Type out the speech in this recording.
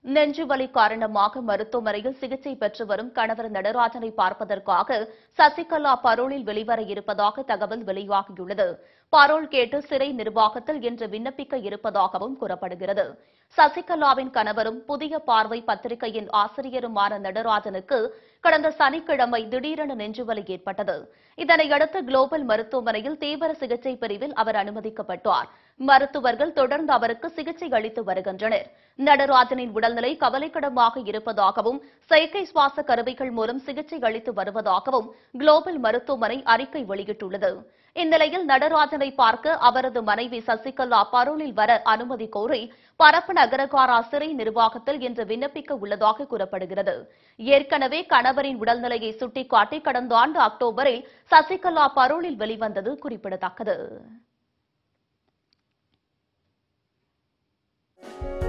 நெஞ்சுவலி காரணமாக மருத்துவமனையில் சிகிச்சை பெற்று வரும் கணவர் நடராஜனை பார்ப்பதற்காக சசிகலா பரோலில் வெளிவர இருப்பதாக தகவல் வெளியாகியுள்ளது பரோல் கேட்டு சிறை நிர்வாகத்தில் இன்று விண்ணப்பிக்க இருப்பதாகவும் கூறப்படுகிறது சசிகலாவின் கணவரும் புதிய பார்வை பத்திரிகையின் ஆசிரியருமான நடராஜனுக்கு கடந்த சனிக்கிழமை திடீரென நெஞ்சுவலி ஏற்பட்டது இதனையடுத்து குளோபல் மருத்துவமனையில் தீவிர சிகிச்சை பிரிவில் அவர் அனுமதிக்கப்பட்டார் மருத்துவர்கள் தொடர்ந்து அவருக்கு சிகிச்சை அளித்து வருகின்றனர் நடராஜனின் உடல்நிலை கவலைக்கிடமாக இருப்பதாகவும் செயற்கை சுவாச கருவிகள் மூலம் சிகிச்சை அளித்து வருவதாகவும் குளோபல் மருத்துவமனை அறிக்கை வெளியிட்டுள்ளது இந்நிலையில் நடராஜனை பார்க்க அவரது மனைவி சசிகலா பரோலில் வர அனுமதி கோரி பரப்பு நகரகாரா சிறை நிர்வாகத்தில் இன்று விண்ணப்பிக்க உள்ளதாக கூறப்படுகிறது ஏற்கனவே கணவரின் உடல்நிலையை சுட்டிக்காட்டி கடந்த ஆண்டு அக்டோபரில் சசிகலா பரோலில் வெளிவந்தது குறிப்பிடத்தக்கது